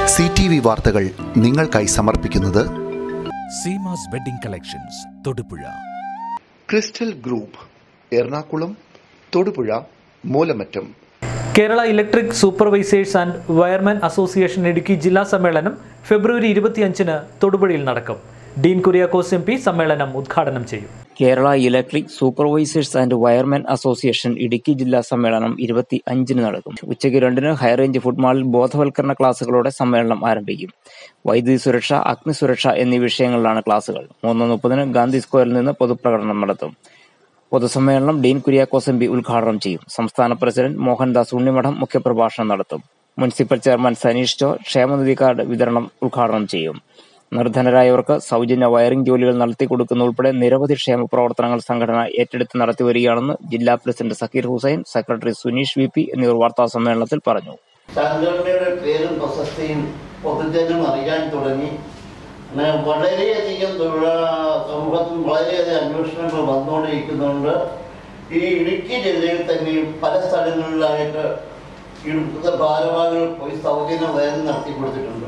C T V വാർത്തകൾ നിങ്ങൾക്കായി സമർപ്പിക്കുന്നത് Seemas wedding collections Thodupuzha crystal group Ernakulam Thodupuzha Moolamattam Kerala electric supervisors and wireman association Idukki ജില്ലാ സമ്മേളനം ഫെബ്രുവരി ഇരുപത്തിയഞ്ചിന് തൊടുപുഴയിൽ നടക്കും ഡീൻ കുര്യാക്കോസ് എം പി സമ്മേളനം ഉദ്ഘാടനം ചെയ്യും Kerala electric supervisors and wireman association Idukki ജില്ലാ സമ്മേളനം ഇരുപത്തി അഞ്ചിന് നടക്കും ഉച്ചയ്ക്ക് രണ്ടിന് ഹൈറേഞ്ച് ഫുഡ് മാളിൽ ബോധവൽക്കരണ ക്ലാസുകളോടെ സമ്മേളനം ആരംഭിക്കും വൈദ്യുതി സുരക്ഷ അഗ്നിസുരക്ഷ എന്നീ വിഷയങ്ങളിലാണ് ക്ലാസുകൾ മൂന്ന് മുപ്പതിന് ഗാന്ധി സ്ക്വയറിൽ നിന്ന് പൊതുപ്രകടനം നടത്തും പൊതുസമ്മേളനം ഡീൻ കുര്യാക്കോസ് എം പി ഉദ്ഘാടനം ചെയ്യും സംസ്ഥാന പ്രസിഡന്റ് മോഹൻദാസ് ഉണ്ണിമഠം മുഖ്യപ്രഭാഷണം നടത്തും മുനിസിപ്പൽ ചെയർമാൻ സനീഷ് ജോ ക്ഷേമനിധി കാർഡ് വിതരണം ഉദ്ഘാടനം ചെയ്യും നിർധനരായവർക്ക് സൗജന്യ വയറിംഗ് ജോലികൾ നടത്തി കൊടുക്കുന്ന ഉൾപ്പെടെ നിരവധി ക്ഷേമ പ്രവർത്തനങ്ങൾ സംഘടന ഏറ്റെടുത്ത് നടത്തി വരികയാണെന്ന് ജില്ലാ president Zakir Hussain secretary Suneesh V P എന്നിവർ വാർത്താ സമ്മേളനത്തിൽ പറഞ്ഞു സംഘടനയുടെ പേരും പ്രശസ്തിയും പൊതുജനം അറിയാൻ തുടങ്ങി അങ്ങനെ വളരെയധികം തൊഴിൽ സമൂഹത്തിൽ വളരെയധികം അന്വേഷണങ്ങൾ വന്നുകൊണ്ടിരിക്കുന്നുണ്ട് ഈ ഇടുക്കി ജില്ലയിൽ തന്നെയും പല സ്ഥലങ്ങളിലായിട്ട് ഇവിടുത്തെ ഭാരവാഹികൾ പോയി സൗജന്യ വയറിംഗ് നടത്തി കൊടുത്തിട്ടുണ്ട്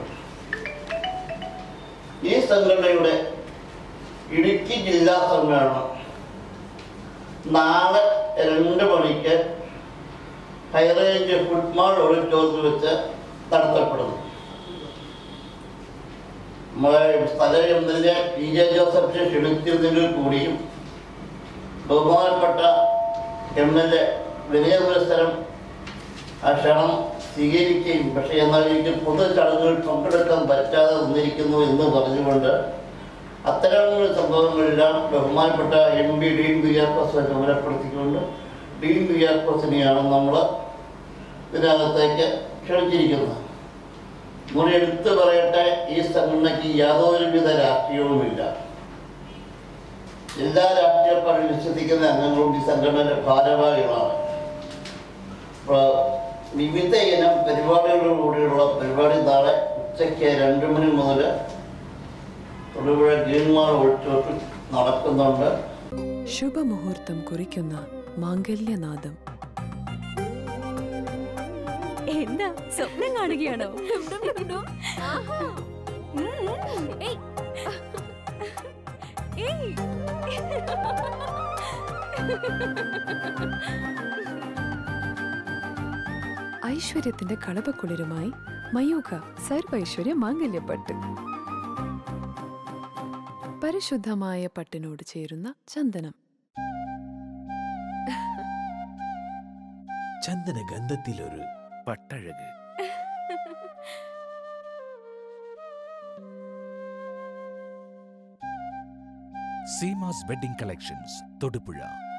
ഈ സംഘടനയുടെ ഇടുക്കി ജില്ലാ സമ്മേളനം നാളെ രണ്ട് മണിക്ക് ഹൈറേഞ്ച് ഫുട്മാൾ ഓഡിറ്റോറിയത്തിൽ വെച്ച് നടത്തപ്പെടുന്നു നമ്മളെ സ്ഥല M L A P J ജോസഫിനെ ക്ഷണിച്ചിരുന്നെങ്കിൽ കൂടിയും ബഹുമാനപ്പെട്ട എം എൽ എ വിനയ പുരസ്സരം ആ ക്ഷണം സ്വീകരിക്കുകയും പക്ഷേ എന്നാൽ എനിക്ക് പൊതു ചടങ്ങുകളിൽ പങ്കെടുക്കാൻ പറ്റാതെ വന്നിരിക്കുന്നു എന്ന് പറഞ്ഞുകൊണ്ട് അത്തരം സംഭവങ്ങളെല്ലാം ബഹുമാനപ്പെട്ട എം പി ഡീൻ ബിയാക്കോസിനെ ചുമതലപ്പെടുത്തിക്കൊണ്ട് ഡീൻ ബിയാക്കോസിനെയാണ് നമ്മൾ ഇതിനകത്തേക്ക് ക്ഷണിച്ചിരിക്കുന്നത് നമ്മൾ എടുത്തു പറയട്ടെ ഈ സംഘടനയ്ക്ക് യാതൊരുവിധ രാഷ്ട്രീയവുമില്ല എല്ലാ രാഷ്ട്രീയ പാർട്ടി വിശ്വസിക്കുന്ന അംഗങ്ങളും ഈ സംഘടനയുടെ ഭാരവാഹികളാണ് അപ്പോൾ വിവിധ ഇനം പരിപാടികളോടുകൂടിയുള്ള പരിപാടി നാളെ ഉച്ചയ്ക്ക് രണ്ട് മണി മുതൽ തൊടുപുഴ ഗ്രീൻമാൾ ഓഡിറ്റോറിയത്തിൽ നടക്കുന്നുണ്ട് ശുഭമുഹൂർത്തം കുറിക്കുന്ന മാംഗല്യനാദം എന്താ സ്വപ്നം കാണുകയാണോ ഏയ്. ഏയ്. ഐശ്വര്യത്തിന്റെ കളപക്കുളിരുമായി മയൂഖ സർവൈശ്വര്യ മാംഗല്യപ്പട്ട് പരിശുദ്ധമായ പട്ടിനോട് ചേരുന്ന ചന്ദനം ചന്ദന ഗന്ധത്തിലൊരു പട്ടഴക് സീമാസ് വെഡിംഗ് കളക്ഷൻസ് തൊടുപുഴ